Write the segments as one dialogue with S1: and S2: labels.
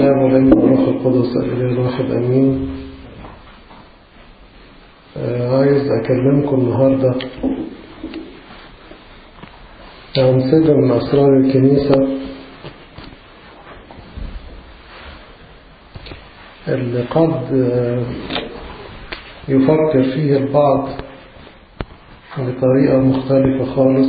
S1: الآب والابن والروح القدس الإله الواحد أمين آه عايز أكلمكم النهاردة عن سر من أسرار الكنيسة اللي قد آه يفكر فيه البعض بطريقة مختلفة خالص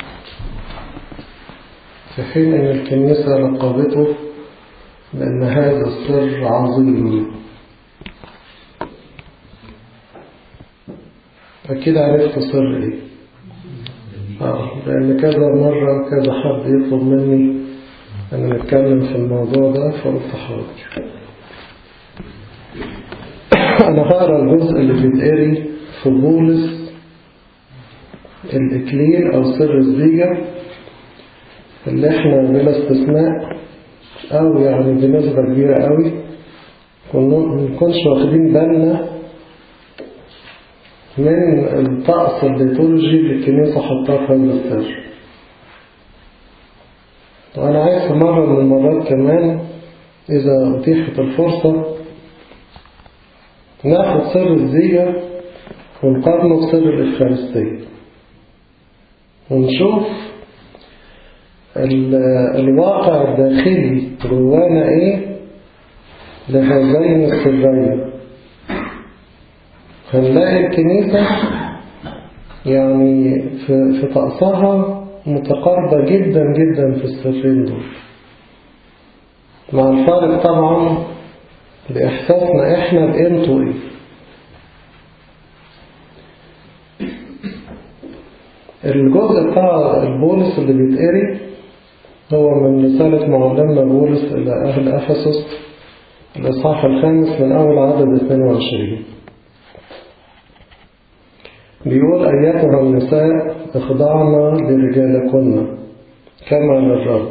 S1: في حين أن الكنيسة لقبته بأن هذا السر عظيم أكيد عرفت سر إيه آه لأن كذا مرة كذا حد يطلب مني أن نتكلم في الموضوع ده فقلت حاضر أنا هقرا الجزء اللي بيتقري في بولس الإكليل أو سر الزيجة اللي احنا بلا استثناء أو يعني بنسبة كبيرة قوي منكونش واخدين بالنا من الطقس الليتولوجي اللي الكنيسة حطاه في هذا السر وأنا عايز في مرة من المرات كمان إذا أتيحت الفرصة ناخد سر الزيجة ونقارنه بسر الإفخارستية ونشوف الواقع الداخلي جوانا ايه لهذين السرين هنلاقي الكنيسة يعني في, في طقسها متقاربة جدا جدا في السرين دول مع الفارق طبعا بإحساسنا إحنا بقيمته إيه الجزء بتاع البولس اللي بيتقري هو من رسالة معلمنا بولس إلى أهل أفسس الإصحاح الخامس من أول عدد 22 بيقول أيتها النساء اخضعنا لرجالكن كما للرب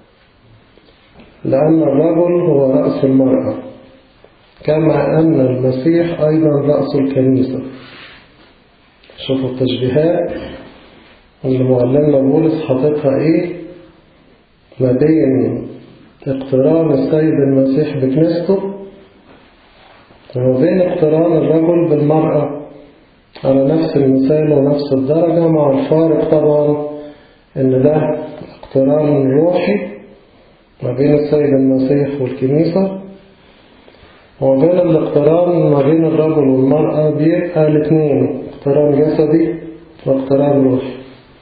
S1: لأن الرجل هو رأس المرأة كما أن المسيح أيضا رأس الكنيسة شوفوا التشبيهات اللي معلمنا بولس حاططها إيه ما بين اقتران السيد المسيح بكنيسته وما بين اقتران الرجل بالمرأة على نفس المثال ونفس الدرجة مع الفارق طبعا ان ده اقتران روحي ما بين السيد المسيح والكنيسة وما بين الاقتران ما بين الرجل والمرأة بيبقى الاثنين اقتران جسدي واقتران روحي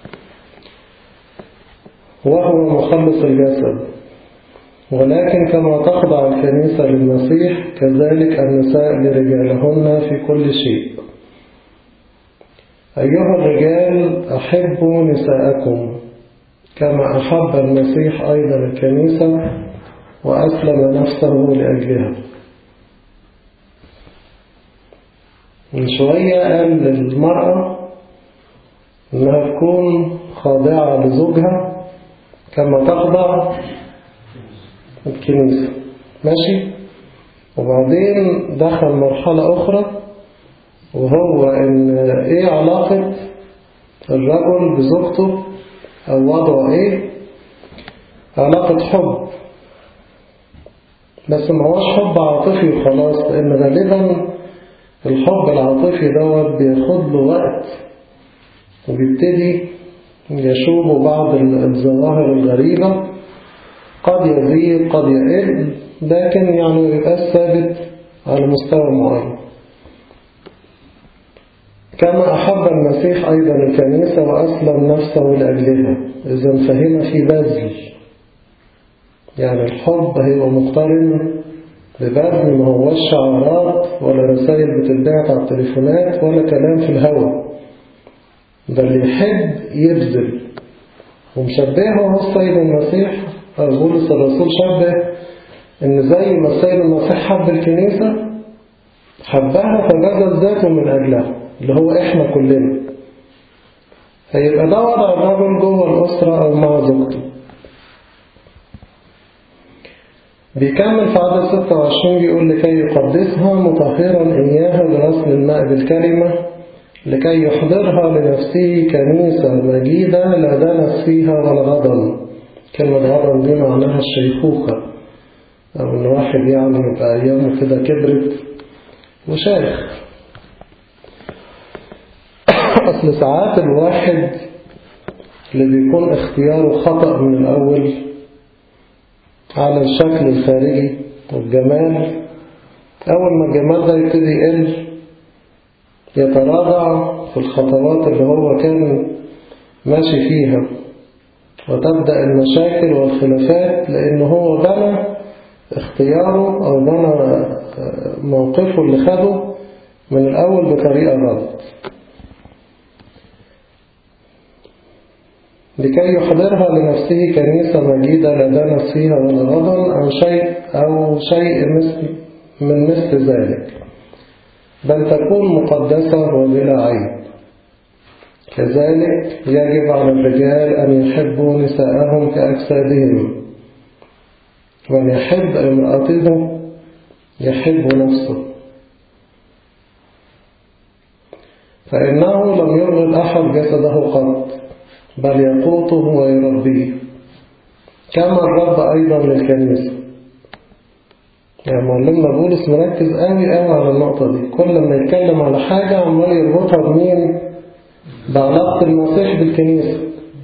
S1: وهو مخلص الجسد ولكن كما تخضع الكنيسة للمسيح كذلك النساء لرجالهن في كل شيء أيها الرجال أحبوا نساءكم كما أحب المسيح أيضا الكنيسة وأسلم نفسه لأجلها من شوية قال للمرأة إنها تكون خاضعة لزوجها كما تخضع الكنيسة ماشي وبعدين دخل مرحلة أخرى وهو إن إيه علاقة الرجل بزوجته أو وضعه إيه علاقة حب بس ما هوش حب عاطفي وخلاص لأن غالبا الحب العاطفي دوت بياخد له وقت وبيبتدي يشوب بعض الظواهر الغريبة قد يزيد قد يقل لكن يعني يبقى ثابت على مستوى معين كما أحب المسيح أيضا الكنيسة وأسلم نفسه لأجلها إذا فهنا في بذل يعني الحب هيبقى مقترن ببذل ما هوش شعارات ولا رسائل بتتبعت على التليفونات ولا كلام في الهواء ده اللي يحب يبذل ومشبهه السيد المسيح بولس الرسول شبه ان زي ما السيد المسيح حب الكنيسة حبها فبذل ذاته من أجلها اللي هو إحنا كلنا فيبقى ده وضع الرجل جوه الأسرة أو مع زوجته بيكمل في عدد 26 بيقول لكي يقدسها مطهرا إياها بغسل الماء بالكلمة لكي يحضرها لنفسه كنيسة مجيدة لا دنس فيها ولا غضن كلمة غضن دي معناها الشيخوخة أو إن واحد يعني يبقى أيامه كده كبرت وشايخ أصل ساعات الواحد اللي بيكون اختياره خطأ من الأول على الشكل الخارجي والجمال أول ما الجمال ده يبتدي يقل يتراجع في الخطوات اللي هو كان ماشي فيها وتبدأ المشاكل والخلافات لأن هو بنى اختياره أو بنى موقفه اللي خده من الأول بطريقة غلط لكي يحضرها لنفسه كنيسة مجيدة لا دنس فيها ولا غضن أو شيء أو شيء مثل من مثل ذلك بل تكون مقدسة وبلا عيب كذلك يجب على الرجال أن يحبوا نساءهم كأجسادهم ومن يحب امرأته يحب نفسه فإنه لم يرغب أحد جسده قط بل يقوته ويربيه كما الرب أيضا للكنيسة يعني معلمنا بولس مركز قوي قوي على النقطة دي كل ما يتكلم على حاجة عمال يربطها بمين بعلاقة المسيح بالكنيسة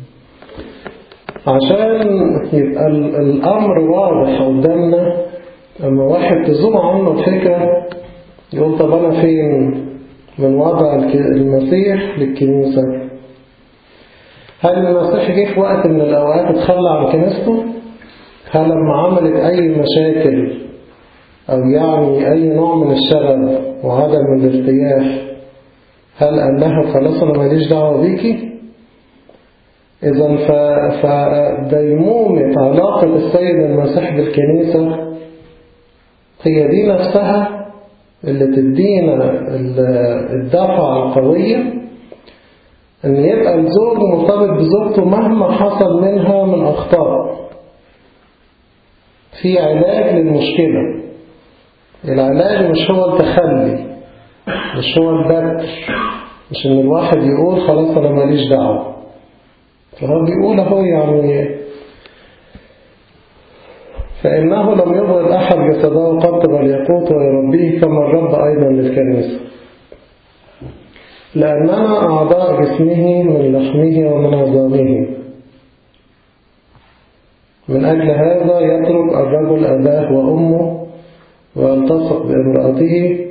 S1: عشان يبقى الأمر واضح قدامنا أما واحد تزوم عنه الفكرة يقول طب أنا فين من وضع المسيح للكنيسة هل المسيح جه في وقت من الأوقات اتخلى عن كنيسته هل لما عملت أي مشاكل أو يعني أي نوع من الشغب وعدم الارتياح هل قال لها خلاص أنا ماليش دعوة بيكي إذا فديمومة علاقة السيد المسيح بالكنيسة هي دي نفسها اللي تدينا الدفعة القوية أن يبقى الزوج مرتبط بزوجته مهما حصل منها من أخطاء في علاج للمشكلة العلاج مش هو التخلي مش هو البتر مش ان الواحد يقول خلاص انا ماليش دعوة فهو بيقول اهو يعني فإنه لم يبغض أحد جسده قط بل يقوت ويربيه كما الرب أيضا للكنيسة لأننا أعضاء جسمه من لحمه ومن عظامه من أجل هذا يترك الرجل أباه وأمه ويلتصق بامرأته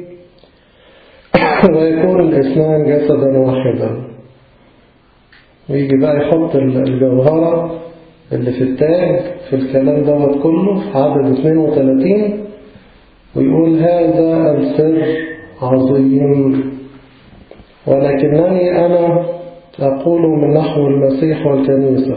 S1: ويكون الاثنان جسدا واحدا ويجي بقى يحط الجوهرة اللي في التاج في الكلام دوت كله في عدد 32 ويقول هذا السر عظيم ولكنني أنا أقول من نحو المسيح والكنيسة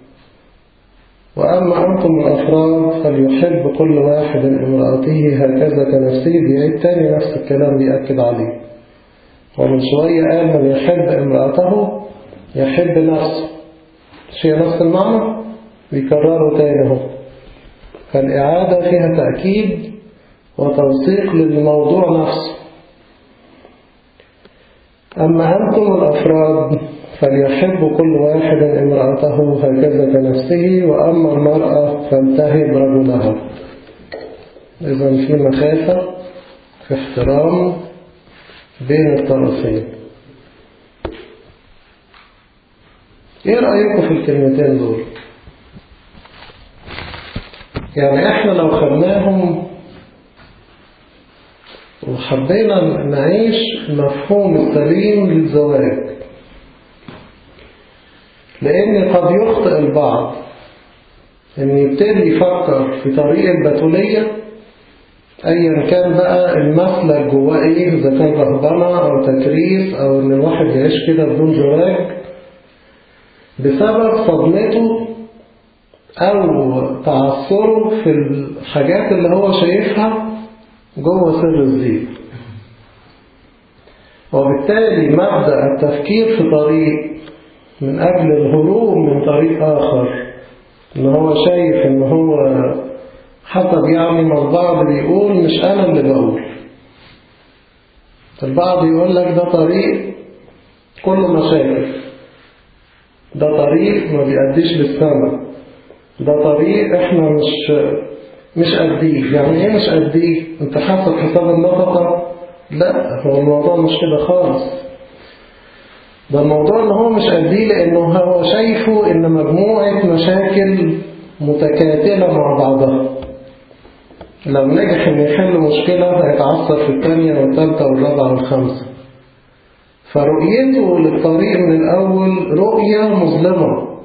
S1: وأما أنتم الأفراد فليحب كل واحد امرأته هكذا كنفسه بيعيد تاني نفس الكلام بيأكد عليه ومن شوية قال من يحب امرأته يحب نفسه شيء نفس المعنى بيكرروا تاني اهو فالإعادة فيها تأكيد وتوثيق للموضوع نفسه أما أنتم الأفراد فليحب كل واحد امرأته هكذا كنفسه وأما المرأة فانتهب رجلها إذا في مخافة في احترام بين الطرفين ايه رأيكم في الكلمتين دول يعني احنا لو خدناهم وحبينا نعيش المفهوم السليم للزواج لأن قد يخطئ البعض أن يبتدي يفكر في طريق البتولية أيا كان بقى المسلك جواه إيه إذا كان رهبنة أو تكريس أو إن الواحد يعيش كده بدون زواج بسبب صدمته أو تعثره في الحاجات اللي هو شايفها جوه سر الزيت وبالتالي مبدأ التفكير في طريق من أجل الهروب من طريق آخر إن هو شايف إن هو حسب يعني ما البعض بيقول مش أنا اللي بقول البعض يقول لك ده طريق كله مشاكل ده طريق ما بيأديش للسماء ده طريق احنا مش مش قديه يعني ايه مش قديه انت حاسب حساب النفقة لا هو الموضوع مش كده خالص ده الموضوع ان هو مش قديه لانه هو شايفه ان مجموعة مشاكل متكاتلة مع بعضها لو نجح ان يحل مشكلة هيتعثر في الثانية والثالثة والرابعة والخامسة فرؤيته للطريق من الأول رؤية مظلمة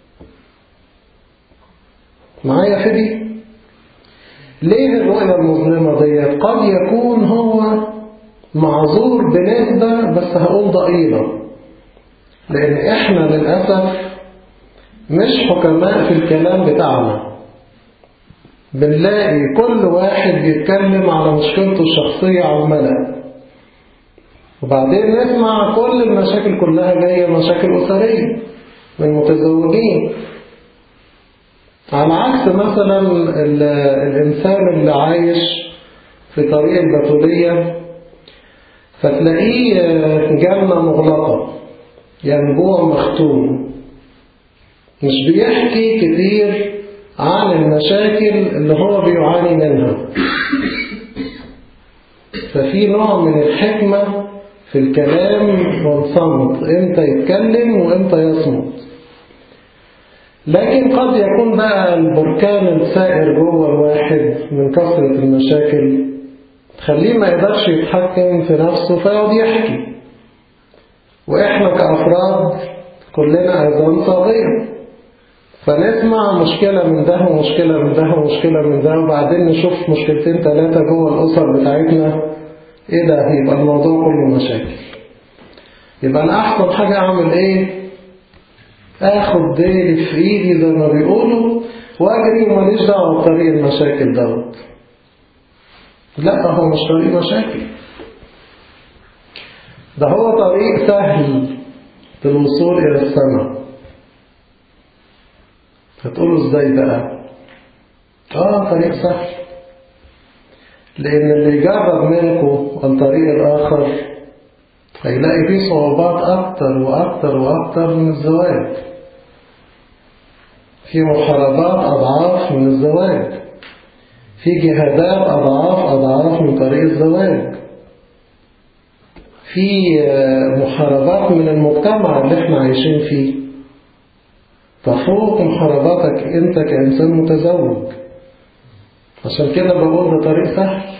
S1: معايا في دي ليه الرؤية المظلمة ديت قد يكون هو معذور بنسبة بس هقول ضئيلة لأن إحنا للأسف مش حكماء في الكلام بتاعنا بنلاقي كل واحد بيتكلم على مشكلته الشخصية على الملأ وبعدين نسمع كل المشاكل كلها جاية مشاكل أسرية من متزوجين على عكس مثلا الإنسان اللي عايش في طريق البتولية فتلاقيه جنة مغلقة ينبوع مختوم مش بيحكي كتير عن المشاكل اللي هو بيعاني منها ففي نوع من الحكمة في الكلام والصمت امتى يتكلم وامتى يصمت لكن قد يكون بقى البركان السائر جوه الواحد من كثرة المشاكل تخليه ما يقدرش يتحكم في نفسه فيقعد يحكي وإحنا كأفراد كلنا أيضا صغير فنسمع مشكلة من ده ومشكلة من ده ومشكلة من ده وبعدين نشوف مشكلتين ثلاثة جوه الأسر بتاعتنا إيه ده يبقى الموضوع كله مشاكل يبقى أنا أحسن حاجة أعمل إيه اخد ديلي في ايدي زي ما بيقولوا واجري وماليش دعوه بطريق المشاكل دوت لا هو مش طريق مشاكل ده هو طريق سهل للوصول الى السماء هتقولوا ازاي بقى اه طريق سهل لان اللي يجرب منكم الطريق الاخر هيلاقي فيه صعوبات أكتر وأكتر وأكتر من الزواج في محاربات أضعاف من الزواج في جهادات أضعاف أضعاف من طريق الزواج في محاربات من المجتمع اللي احنا عايشين فيه تفوق محارباتك انت كإنسان متزوج عشان كده بقول ده طريق سهل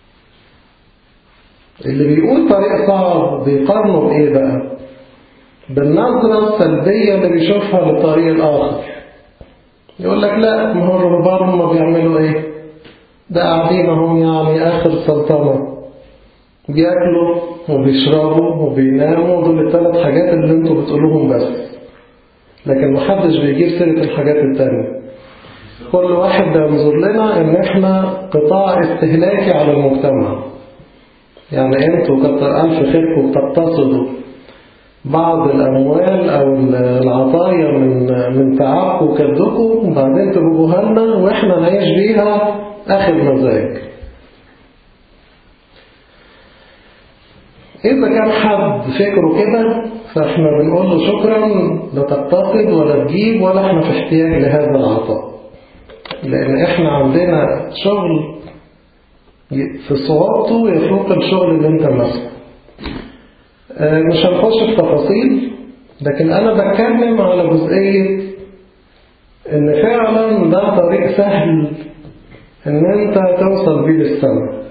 S1: اللي بيقول طريق صعب بيقارنه بإيه بقى بالنظرة السلبية اللي بيشوفها للطريق الآخر يقول لك لا ما هو الرهبان هم بيعملوا إيه ده قاعدين هم يعني آخر سلطنة بياكلوا وبيشربوا وبيناموا دول الثلاث حاجات اللي انتوا بتقولوهم بس لكن محدش بيجيب سيرة الحاجات التانية كل واحد ينظر لنا ان احنا قطاع استهلاكي على المجتمع يعني انتوا كتر ألف خيركم بتقتصدوا بعض الأموال أو العطايا من من تعبكم وكدكم وبعدين تجيبوها لنا وإحنا نعيش بيها آخر مزاج. إذا كان حد فكره كده فإحنا بنقول له شكرا لا تقتصد ولا تجيب ولا إحنا في احتياج لهذا العطاء. لأن إحنا عندنا شغل في صعوبته يفوق الشغل اللي انت ماسكه مش هنخش في تفاصيل لكن انا بتكلم على جزئية ان فعلا ده طريق سهل ان انت توصل بيه للسماء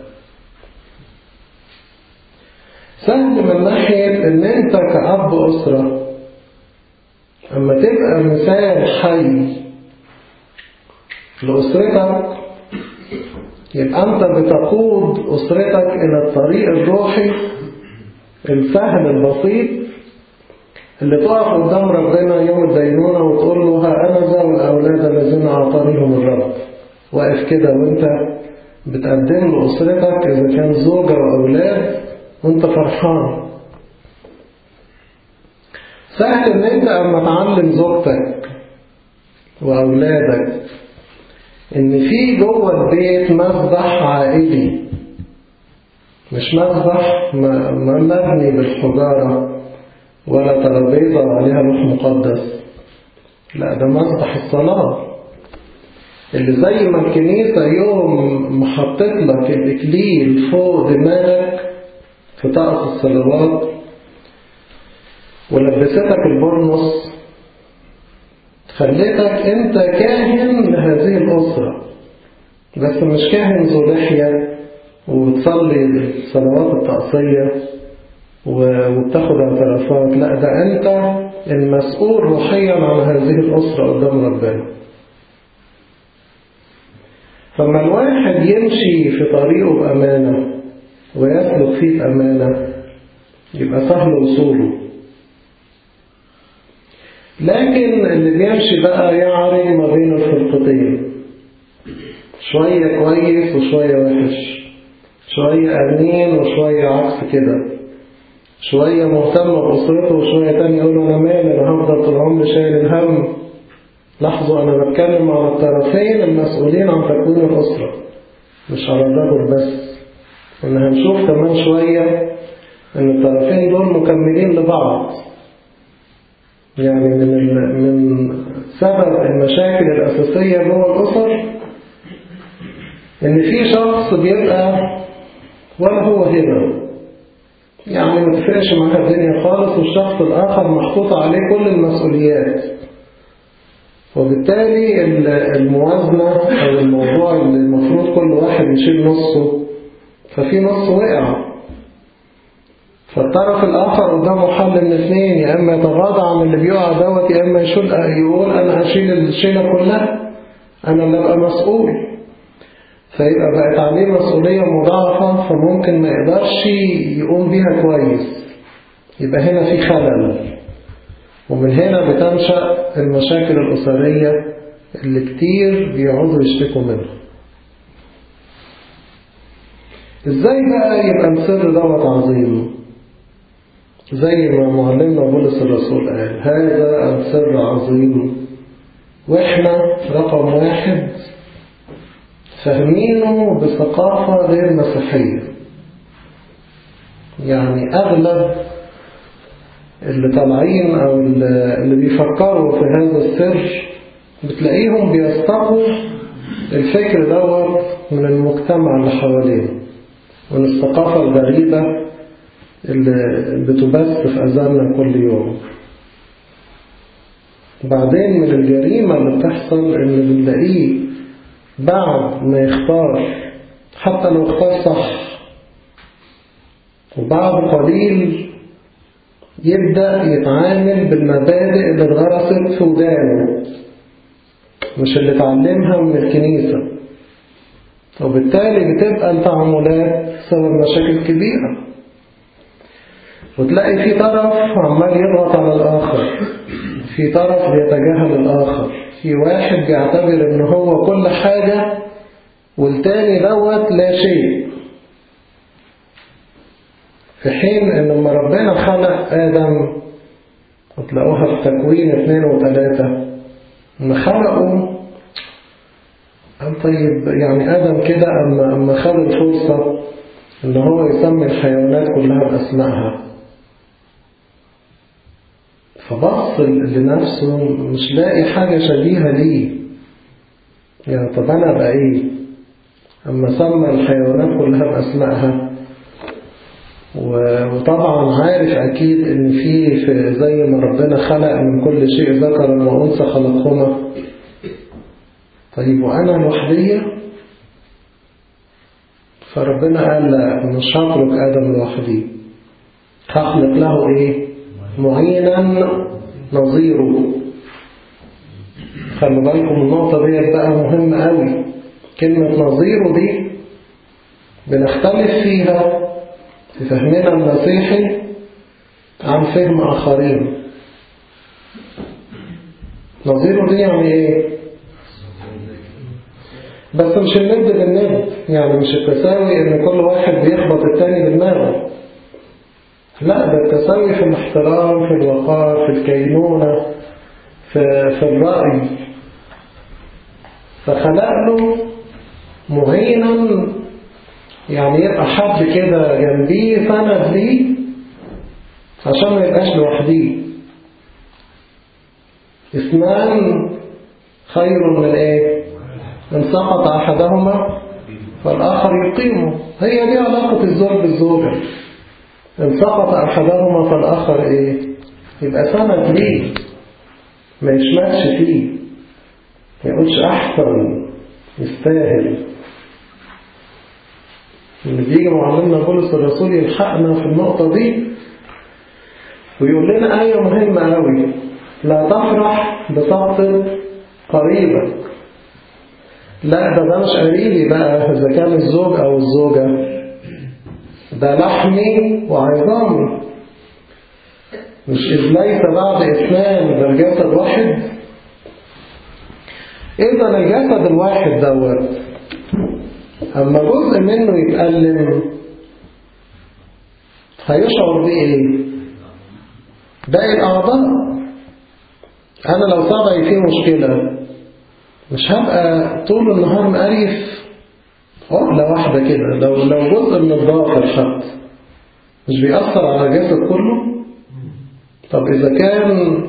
S1: سهل من ناحية ان انت كأب أسرة اما تبقى مثال حي لأسرتك يبقى أنت بتقود أسرتك إلى الطريق الروحي السهل البسيط اللي تقف قدام ربنا يوم الدينونة وتقول له ها أنا ذا والأولاد الذين أعطانيهم الرب واقف كده وأنت بتقدم لأسرتك إذا كان زوجة وأولاد وأنت فرحان سهل إن أنت أما تعلم زوجتك وأولادك إن في جوه البيت مذبح عائلي مش مذبح مبني بالحجارة ولا ترابيزة عليها لوح مقدس لا ده مذبح الصلاة اللي زي ما الكنيسة يوم حطيت لك الإكليل فوق دماغك في طاقة الصلوات ولبستك البرنس خليتك انت كاهن لهذه الأسرة بس مش كاهن ذو لحية وبتصلي الصلوات التقصية وبتاخد اعترافات لا ده انت المسؤول روحيا عن هذه الأسرة قدام ربنا فما الواحد يمشي في طريقه بأمانة ويسلك فيه بأمانة يبقى سهل وصوله لكن اللي بيمشي بقى يعري ما بين الفرقتين شوية كويس وشوية وحش شوية أمين وشوية عكس كده شوية مهتم بأسرته وشوية تاني يقول أنا مالي أنا هفضل طول عمري شايل الهم لاحظوا أنا بتكلم على الطرفين المسؤولين عن تكوين الأسرة مش على الرجل بس إن هنشوف كمان شوية إن الطرفين دول مكملين لبعض يعني من من سبب المشاكل الأساسية جوه الأسر إن في شخص بيبقى ولا هو هنا يعني ما تفرقش معاه الدنيا خالص والشخص الآخر محطوط عليه كل المسؤوليات وبالتالي الموازنة أو الموضوع اللي المفروض كل واحد يشيل نصه ففي نص وقع فالطرف الآخر قدامه حل من اثنين يا إما يتغاضى عن اللي بيقع دوت يا إما يشيل يقول أنا هشيل الشيلة كلها أنا اللي أبقى مسؤول فيبقى بقت عليه مسؤولية مضاعفة فممكن ما يقدرش يقوم بيها كويس يبقى هنا في خلل ومن هنا بتنشأ المشاكل الأسرية اللي كتير بيقعدوا يشتكوا منها ازاي بقى يبقى السر دوت عظيم زي ما معلمنا بولس الرسول قال هذا السر عظيم واحنا رقم واحد فاهمينه بثقافة غير مسيحية يعني أغلب اللي طالعين أو اللي بيفكروا في هذا السر بتلاقيهم بيستقوا الفكر دوت من المجتمع اللي حواليه من الثقافة الغريبة اللي بتبث في أذاننا كل يوم بعدين من الجريمة اللي بتحصل إن بنلاقيه بعد ما يختار حتى لو اختار صح وبعد قليل يبدأ يتعامل بالمبادئ اللي اتغرست في ودانه مش اللي اتعلمها من الكنيسة وبالتالي بتبقى التعاملات سبب مشاكل كبيرة وتلاقي في طرف عمال يضغط على الآخر في طرف بيتجاهل الآخر في واحد بيعتبر ان هو كل حاجة والتاني دوت لا شيء في حين ان لما ربنا خلق آدم وتلاقوها في تكوين اثنين وثلاثة ان خلقوا طيب يعني آدم كده أما, أما خد الفرصة ان هو يسمي الحيوانات كلها بأسمائها فبص لنفسه مش لاقي حاجة شبيهة ليه يعني طب أنا بقى إيه أما سمى الحيوانات كلها بأسمائها وطبعا عارف أكيد إن في, في زي ما ربنا خلق من كل شيء ذكر وأنثى خلقهما طيب وأنا لوحدية فربنا قال لا مش هترك آدم لوحدي هخلق له إيه معينا نظيره خلوا بالكم النقطة دي بقى مهمة قوي كلمة نظيره دي بنختلف فيها في فهمنا المسيحي عن فهم آخرين نظيره دي يعني ايه بس مش الند بالند يعني مش التساوي ان كل واحد بيخبط التاني بدماغه لا ده التساوي في الاحترام في الوقار في الكينونة في, في الرأي فخلق له معينا يعني يبقى حد كده جنبيه سند ليه عشان ما يبقاش لوحديه اثنان خير من ايه ان سقط احدهما فالآخر يقيمه هي دي علاقة الزوج بالزوجة إن سقط أحدهما فالآخر إيه يبقى سند ليه ما يشمتش فيه ما يقولش أحسن يستاهل اللي بيجي معلمنا بولس الرسول يلحقنا في النقطة دي ويقول لنا آية مهمة أوي لا تفرح بسقط قريبك لا ده ده مش قريبي بقى إذا كان الزوج أو الزوجة ده لحمي وعظامي مش إذ ليس بعد إثنان بل جسد واحد إذا الجسد الواحد دوت أما جزء منه يتألم هيشعر بإيه؟ باقي الأعضاء أنا لو طبعي فيه مشكلة مش هبقى طول النهار مقريف عقلة واحدة كده لو لو جزء من الضغط حتى مش بيأثر على الجسد كله طب إذا كان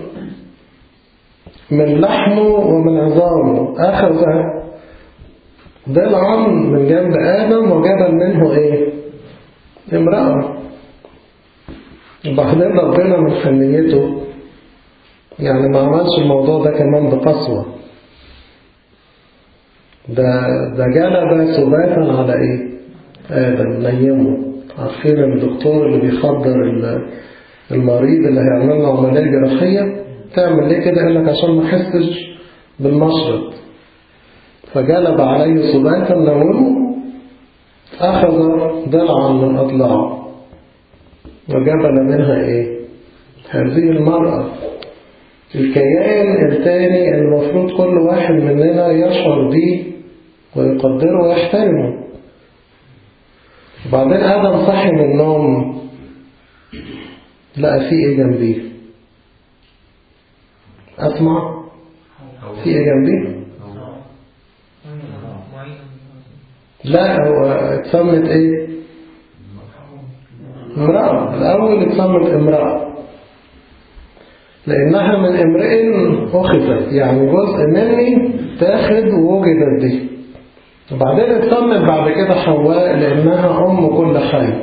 S1: من لحمه ومن عظامه أخذ ضلعا من جنب آدم وجبل منه إيه؟ امرأة وبعدين ربنا من حنيته يعني ما عملش الموضوع ده كمان بقسوة ده ده جلب سباتا على ايه آدم نيمه عارفين الدكتور اللي بيخدر المريض اللي هيعمل له عملية جراحية تعمل ليه كده يقول لك عشان ما يحسش بالمشرط فجلب عليه سباتا نومه أخذ ضلعا من أضلاعه وجبل منها إيه هذه المرأة الكيان الثاني المفروض كل واحد مننا يشعر به ويقدره ويحترمه وبعدين آدم صحي من النوم لقى في ايه جنبيه اسمع في ايه جنبيه لا هو اتسمت ايه امرأة الأول اتسمت امرأة لأنها من امرئ أخذت يعني جزء مني تاخد ووجدت دي وبعدين اتسمت بعد كده حواء لأنها أم كل حي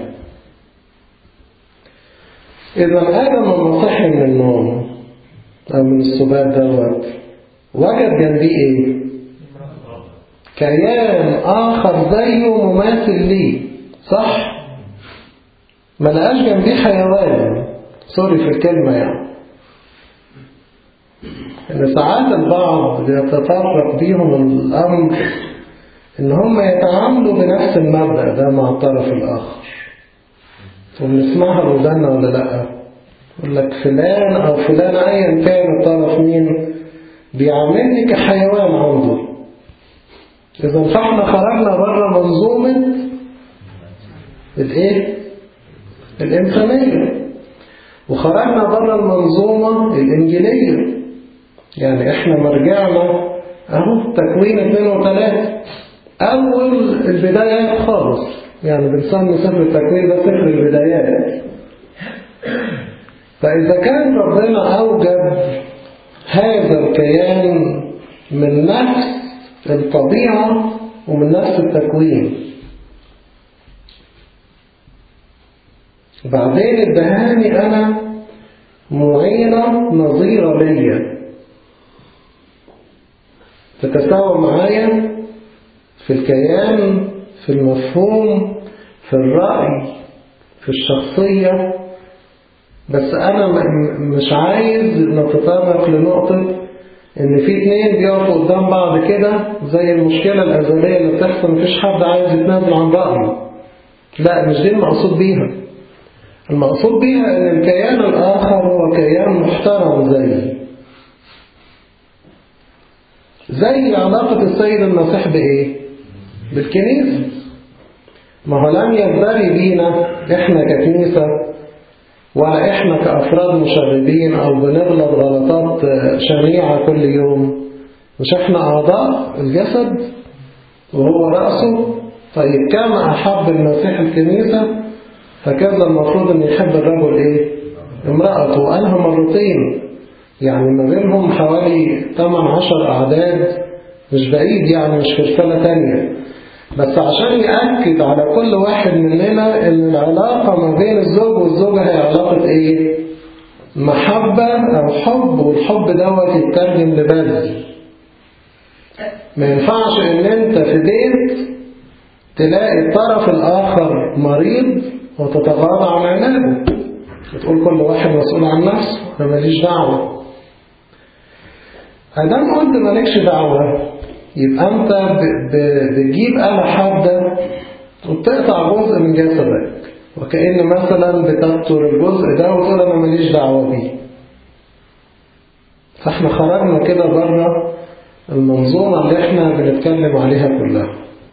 S1: إذا آدم لما صحي من النوم أو من السبات دوت وجد جنبيه إيه؟ كيان آخر زيه مماثل ليه صح؟ ما لقاش جنبيه حيوان سوري في الكلمة يعني إن ساعات البعض بيتطرق بيهم الأمر إن هم يتعاملوا بنفس المبدأ ده مع الطرف الآخر وبنسمعها بودانا ولا لأ يقول لك فلان أو فلان أيا كان الطرف مين بيعاملني كحيوان عنده إذا فاحنا خرجنا بره منظومة الإيه؟ الإنسانية وخرجنا بره المنظومة الإنجيلية يعني إحنا مرجعنا أهو تكوين اثنين وثلاثة أول البدايات خالص يعني بنسمي سفر التكوين ده سفر البدايات فإذا كان ربنا أوجد هذا الكيان من نفس الطبيعة ومن نفس التكوين بعدين ادهاني أنا معينة نظيرة ليا تتساوى معايا في الكيان في المفهوم في الرأي في الشخصية بس أنا مش عايز نتطرق لنقطة إن في اتنين بيقفوا قدام بعض كده زي المشكلة الأزلية اللي بتحصل مفيش حد عايز يتنازل عن رأيه لا مش دي المقصود بيها المقصود بيها إن الكيان الآخر هو كيان محترم زي زي علاقة السيد المسيح بإيه؟ بالكنيسة ما هو لم يزدري بينا إحنا ككنيسة ولا إحنا كأفراد مشاغبين أو بنغلط غلطات شنيعة كل يوم مش إحنا أعضاء الجسد وهو رأسه طيب كما أحب المسيح الكنيسة هكذا المفروض أن يحب الرجل إيه امرأته وقالها مرتين يعني ما بينهم حوالي 8 عشر أعداد مش بعيد يعني مش في رسالة تانية بس عشان يأكد على كل واحد مننا ان العلاقة ما بين الزوج والزوجة هي علاقة ايه محبة او حب والحب دوت يترجم لبذل ما ينفعش ان انت في بيت تلاقي الطرف الاخر مريض وتتغاضى عن علاجه بتقول كل واحد مسؤول عن نفسه انا ماليش دعوة ادام قلت مالكش دعوة يبقى انت بتجيب آلة حادة وبتقطع جزء من جسدك وكأن مثلا بتبتر الجزء ده وتقول انا ماليش دعوة بيه فاحنا خرجنا كده بره المنظومة اللي احنا بنتكلم عليها كلها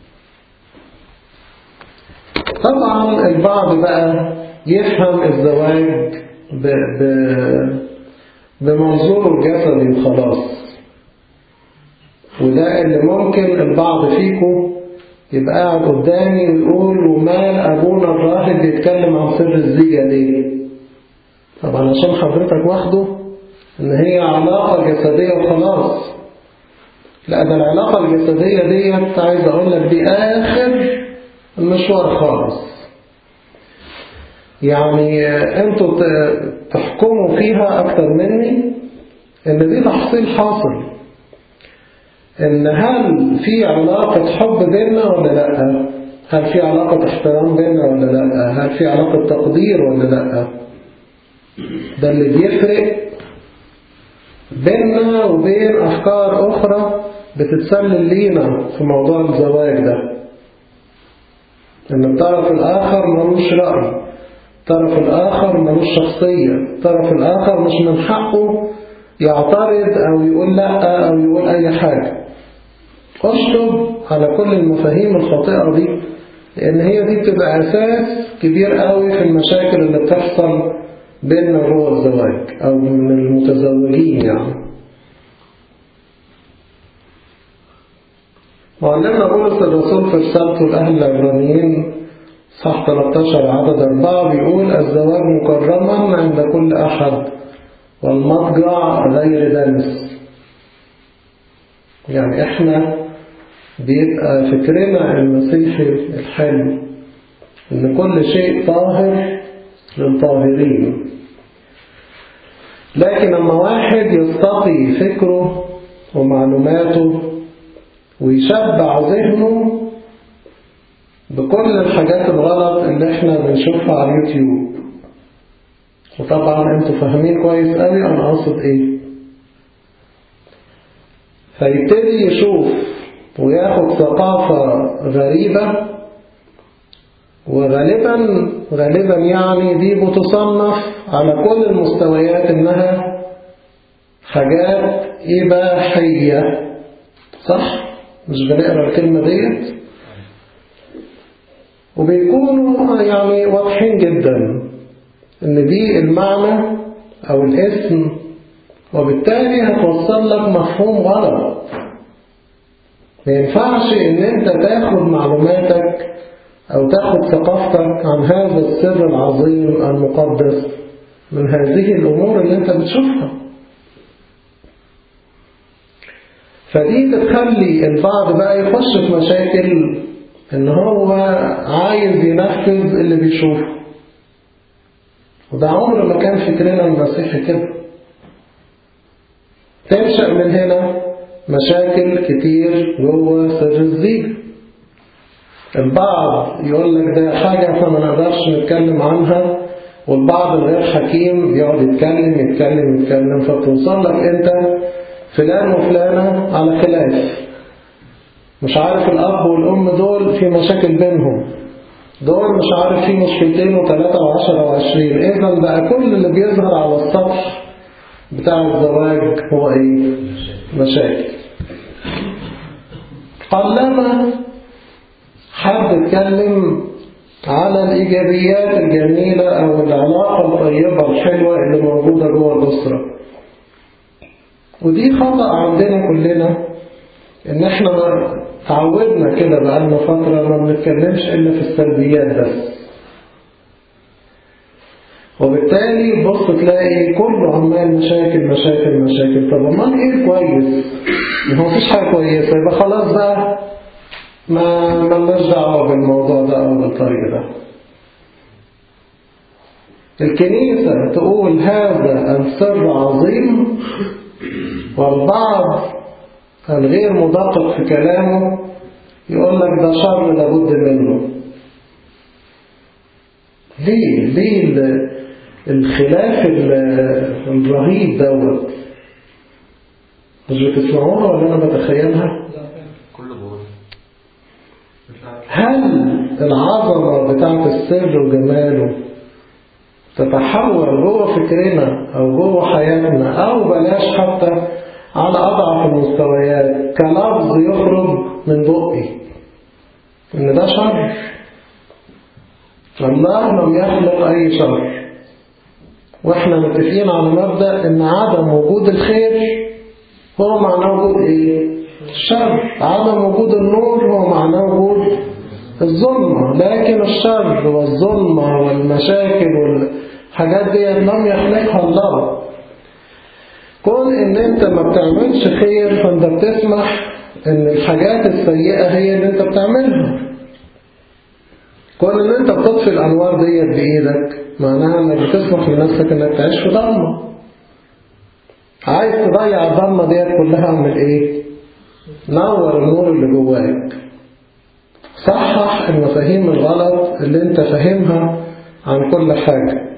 S1: طبعا البعض بقى يفهم الزواج ب... ب... بمنظوره الجسدي وخلاص وده اللي ممكن البعض فيكم يبقى قاعد قدامي ويقول ومال أبونا الراهب بيتكلم عن سر الزيجة ليه طبعا عشان حضرتك واخده ان هي علاقة جسدية وخلاص لا ده العلاقة الجسدية ديت عايز اقول لك دي اخر المشوار خالص يعني انتوا تحكموا فيها اكتر مني ان دي تحصيل حاصل ان هل في علاقة حب بيننا ولا لا هل في علاقة احترام بيننا ولا لا هل في علاقة تقدير ولا لا ده اللي بيفرق بيننا وبين افكار اخرى بتتسلل لينا في موضوع الزواج ده ان الطرف الاخر ملوش رأي الطرف الآخر ملوش شخصية الطرف الآخر مش من حقه يعترض أو يقول لا أو يقول أي حاجة اشطب على كل المفاهيم الخاطئة دي لأن هي دي بتبقى أساس كبير قوي في المشاكل اللي بتحصل بيننا جوه الزواج أو من المتزوجين يعني معلمنا بولس الرسول في رسالته لأهل العبرانيين صح 13 عدد 4 بيقول الزواج مكرما عند كل أحد والمضجع غير دنس يعني احنا بيبقى فكرنا المسيحي الحلو ان كل شيء طاهر للطاهرين لكن لما واحد يستطي فكره ومعلوماته ويشبع ذهنه بكل الحاجات الغلط اللي احنا بنشوفها على اليوتيوب وطبعا انتوا فاهمين كويس قوي انا اقصد ايه فيبتدي يشوف وياخد ثقافة غريبة وغالبا غالبا يعني دي بتصنف على كل المستويات انها حاجات إباحية صح؟ مش بنقرا الكلمة ديت وبيكونوا يعني واضحين جدا ان دي المعنى او الاسم وبالتالي هتوصل لك مفهوم غلط ما ينفعش ان انت تاخد معلوماتك او تاخد ثقافتك عن هذا السر العظيم المقدس من هذه الامور اللي انت بتشوفها فدي تخلي البعض بقى يخش في مشاكل ان هو عايز ينفذ اللي بيشوفه وده عمر ما كان فكرنا المسيحي كده تنشأ من هنا مشاكل كتير جوه سر الزيج البعض يقول لك ده حاجة احنا ما نقدرش نتكلم عنها والبعض الغير حكيم يقعد يتكلم يتكلم يتكلم فتوصل لك انت فلان وفلانة على خلاف مش عارف الأب والأم دول في مشاكل بينهم دول مش عارف في مشكلتين وثلاثة وعشرة وعشرين إذا بقى كل اللي بيظهر على السطح بتاع الزواج هو إيه؟ مشاكل قلما حد اتكلم على الإيجابيات الجميلة أو العلاقة الطيبة الحلوة اللي موجودة جوه الأسرة ودي خطأ عندنا كلنا إن إحنا تعودنا كده بقالنا فترة ما بنتكلمش إلا في السلبيات بس وبالتالي بص تلاقي كله عمال مشاكل مشاكل مشاكل طب امال ايه كويس ما هو مفيش حاجه كويسه يبقى خلاص بقى ما ملناش دعوة بالموضوع ده أو بالطريق ده الكنيسة تقول هذا السر عظيم والبعض الغير مدقق في كلامه يقول لك ده شر لابد منه ليه ليه الخلاف الرهيب دوت مش بتسمعوها ولا انا بتخيلها
S2: كله بقول
S1: هل العظمة بتاعت السر وجماله تتحول جوه فكرنا أو جوه حياتنا أو بلاش حتى على أضعف المستويات كلفظ يخرج من بقي إن ده شر الله لم يخلق أي شر وإحنا متفقين على مبدأ إن عدم وجود الخير هو معناه وجود إيه؟ الشر عدم وجود النور هو معناه وجود الظلمة لكن الشر والظلمة والمشاكل والحاجات دي لم يخلقها الله كون ان انت ما بتعملش خير فانت بتسمح ان الحاجات السيئة هي اللي انت بتعملها كون ان انت بتطفي الانوار ديت بايدك معناها انك بتسمح لنفسك انك تعيش في ضلمة عايز تضيع الضلمة ديت كلها اعمل ايه نور النور اللي جواك صحح المفاهيم الغلط اللي انت فاهمها عن كل حاجة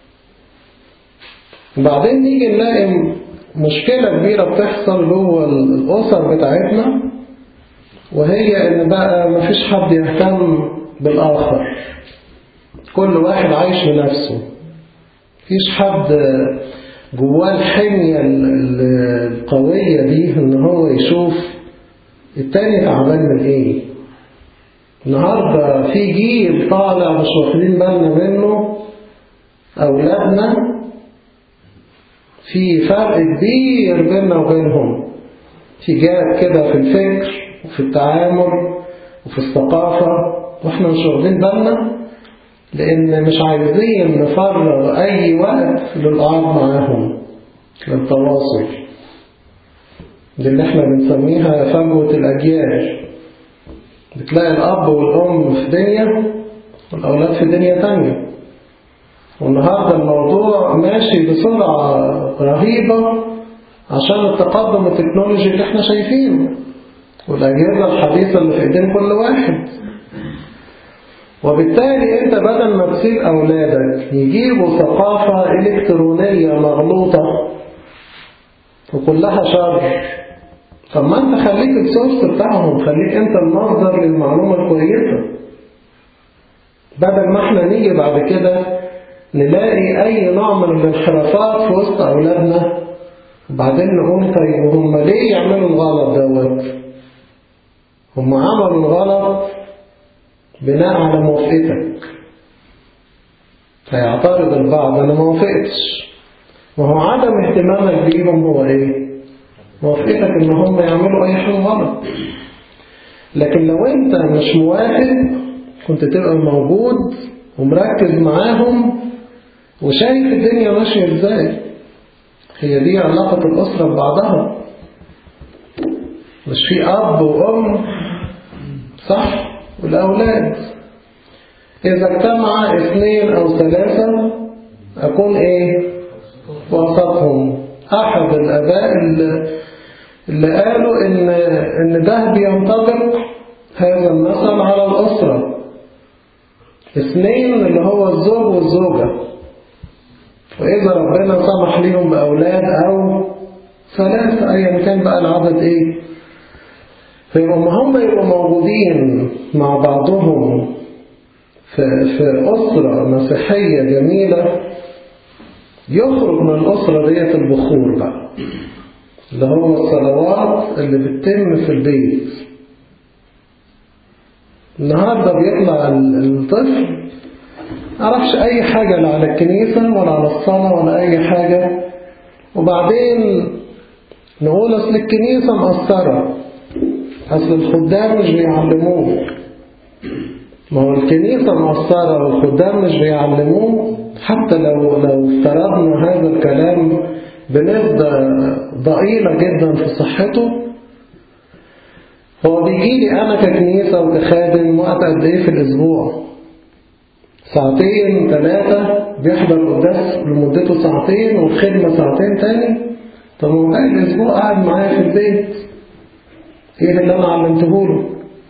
S1: وبعدين نيجي نلاقي مشكلة كبيرة بتحصل جوه الأسر بتاعتنا وهي إن بقى مفيش حد يهتم بالآخر كل واحد عايش لنفسه مفيش حد جواه الحمية القوية دي إن هو يشوف التاني تعبان من إيه النهاردة في جيل طالع مش واخدين بالنا منه أولادنا في فرق كبير بيننا وبينهم في جاب كده في الفكر وفي التعامل وفي الثقافة واحنا مش واخدين بالنا لأن مش عايزين نفرغ أي وقت للقعاد معاهم للتواصل دي اللي احنا بنسميها فجوة الأجيال بتلاقي الأب والأم في دنيا والأولاد في دنيا تانية والنهاردة الموضوع ماشي بسرعة رهيبة عشان التقدم التكنولوجي اللي احنا شايفينه والأجهزة الحديثة اللي في ايدين كل واحد وبالتالي انت بدل ما تسيب أولادك يجيبوا ثقافة إلكترونية مغلوطة وكلها شر طب ما انت خليك السورس بتاعهم خليك انت المصدر للمعلومة الكويسة بدل ما احنا نيجي بعد كده نلاقي اي نوع من الانحرافات في وسط اولادنا وبعدين نقول طيب هم ليه يعملوا الغلط دوت هم عملوا الغلط بناء على موافقتك فيعترض البعض انا ما وافقتش وهو عدم اهتمامك بيهم هو ايه موافقتك ان هم يعملوا اي حاجة غلط لكن لو انت مش موافق كنت تبقى موجود ومركز معاهم وشايف الدنيا ماشية ازاي هي دي علاقة الأسرة ببعضها مش في أب وأم صح والأولاد إذا اجتمع اثنين أو ثلاثة أكون إيه وسطهم أحد الآباء اللي اللي قالوا إن, إن ده بينطبق هذا المثل على الأسرة اثنين اللي هو الزوج والزوجة وإذا ربنا سمح ليهم بأولاد أو ثلاثة أيا كان بقى العدد إيه فيبقى ما هم يبقوا موجودين مع بعضهم في, في أسرة مسيحية جميلة يخرج من الأسرة ديت البخور بقى اللي هو الصلوات اللي بتتم في البيت النهاردة بيطلع الطفل عرفش أي حاجة لا على الكنيسة ولا على الصلاة ولا أي حاجة وبعدين نقول أصل الكنيسة مقصرة أصل الخدام مش بيعلموه ما هو الكنيسة مقصرة والخدام مش بيعلموه حتى لو لو افترضنا هذا الكلام بنسبة ضئيلة جدا في صحته هو بيجي لي أنا ككنيسة وكخادم وقت قد إيه في الأسبوع ساعتين ثلاثة بيحضر قداس لمدته ساعتين والخدمة ساعتين تاني طب هو باقي الأسبوع قاعد معايا في البيت إيه اللي أنا علمته له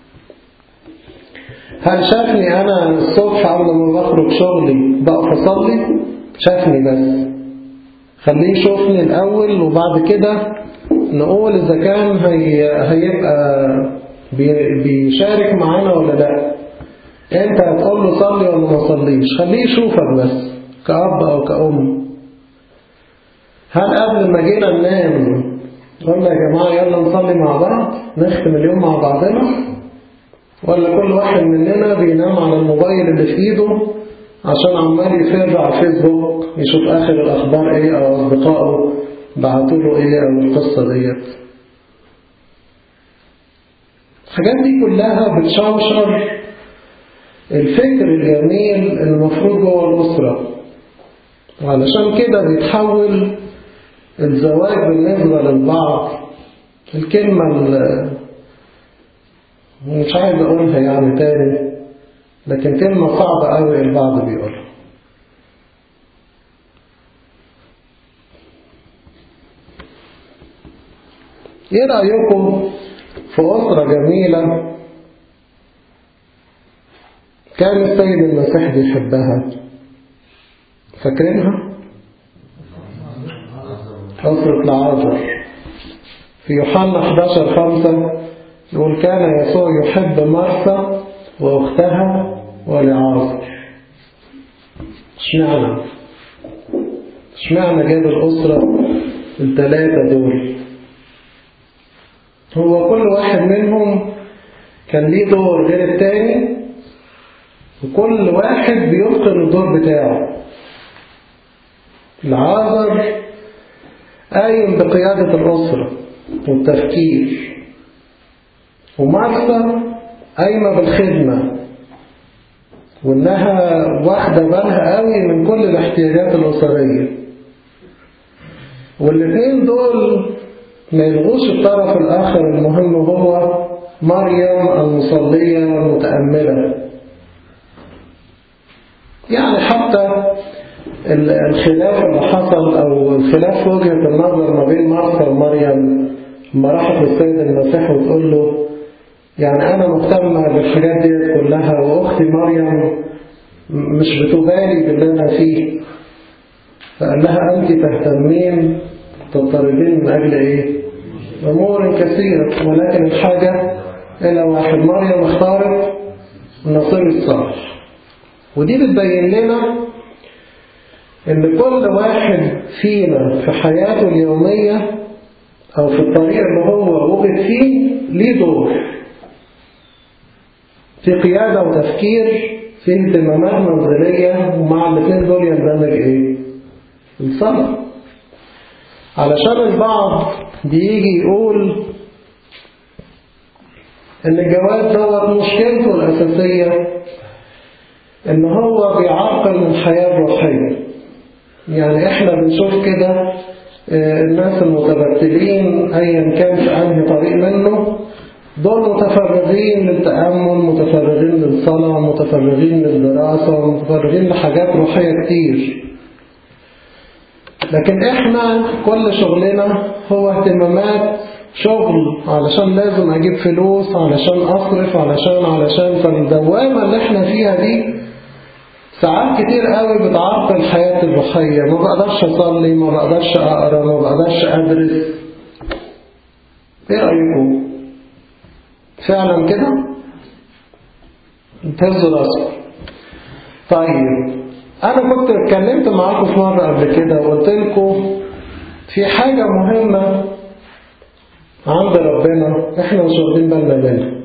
S1: هل شافني أنا الصبح قبل ما بخرج شغلي بقف أصلي شافني بس خليه يشوفني الأول وبعد كده نقول إذا كان هي... هيبقى بي... بيشارك معانا ولا لا انت هتقول له صلي ولا ما صليش خليه يشوفك بس كأب أو كأم هل قبل ما جينا ننام قلنا يا جماعة يلا نصلي مع بعض نختم اليوم مع بعضنا ولا كل واحد مننا بينام على الموبايل اللي في ايده عشان عمال يفر على الفيسبوك يشوف آخر الأخبار ايه أو أصدقائه بعتوا له ايه أو القصة ديت الحاجات دي كلها بتشوشر الفكر الجميل المفروض جوه الأسرة وعلشان كده بيتحول الزواج بالنسبة للبعض الكلمة مش عايز أقولها يعني تاني لكن كلمة صعبة أوي البعض بيقولها إيه رأيكم في أسرة جميلة كان السيد المسيح بيحبها فاكرينها؟ أسرة العازر في يوحنا 11 5 يقول كان يسوع يحب مرثا وأختها ولعازر اشمعنى اشمعنى جاب الأسرة الثلاثة دول هو كل واحد منهم كان ليه دور غير التاني وكل واحد بيتقن الدور بتاعه العازر قايم بقيادة الأسرة والتفكير ومارسا قايمة بالخدمة وإنها واخدة بالها قوي من كل الاحتياجات الأسرية والاثنين دول ما يلغوش الطرف الآخر المهم هو مريم المصلية المتأملة يعني حتى الخلاف اللي حصل أو الخلاف في وجهة النظر ما بين مرثا ومريم لما راحت للسيد المسيح وتقول له يعني أنا مهتمة بالحاجات دي كلها وأختي مريم مش بتبالي باللي أنا فيه فقال لها أنت تهتمين تضطربين من أجل إيه؟ أمور كثيرة ولكن الحاجة إلى واحد مريم اختارت النصيب الصالح ودي بتبين لنا إن كل واحد فينا في حياته اليومية أو في الطريق اللي هو وجد فيه ليه دور في قيادة وتفكير في اهتمامات منزلية ومع الاثنين دول يندمج إيه؟ الصلاة علشان البعض بيجي يقول إن الجواز دوت مشكلته الأساسية إن هو بيعرقل من الحياة الروحية يعني إحنا بنشوف كده الناس المتبتلين أيا كان في أنهي طريق منه دول متفرغين للتأمل متفرغين للصلاة متفرغين للدراسة متفرغين لحاجات روحية كتير لكن احنا كل شغلنا هو اهتمامات شغل علشان لازم اجيب فلوس علشان اصرف علشان علشان فالدوامة اللي احنا فيها دي ساعات كتير قوي بتعرقل الحياة الروحية ما بقدرش اصلي ما بقدرش اقرا ما بقدرش ادرس ايه رأيكم فعلا كده انتهزوا راسكم طيب أنا كنت اتكلمت معاكم في مرة قبل كده وقلت لكم في حاجة مهمة عند ربنا احنا مش واخدين بالنا منها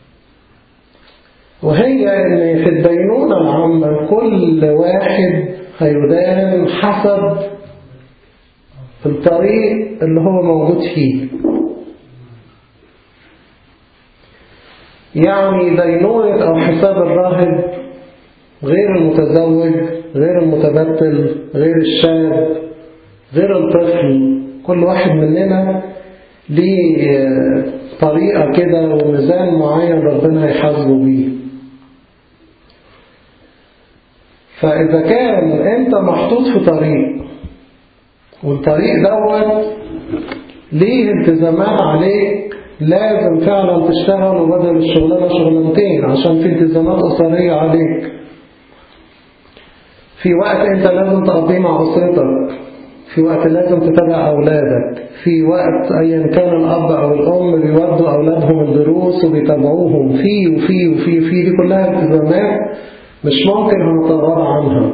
S1: وهي ان في الدينونة العامة كل واحد هيدان حسب الطريق اللي هو موجود فيه يعني دينونة أو حساب الراهب غير المتزوج غير المتبتل غير الشاب غير الطفل كل واحد مننا ليه طريقة كده وميزان معين ربنا هيحاسبه بيه فإذا كان أنت محطوط في طريق والطريق دوت ليه التزامات عليك لازم فعلا تشتغل وبدل الشغلانة شغلانتين عشان في التزامات أسرية عليك في وقت أنت لازم تقضيه مع أسرتك في وقت لازم تتابع أولادك في وقت أيا كان الأب أو الأم بيودوا أولادهم الدروس وبيتابعوهم في وفي وفي وفي دي كلها التزامات مش ممكن هنتغاضى عنها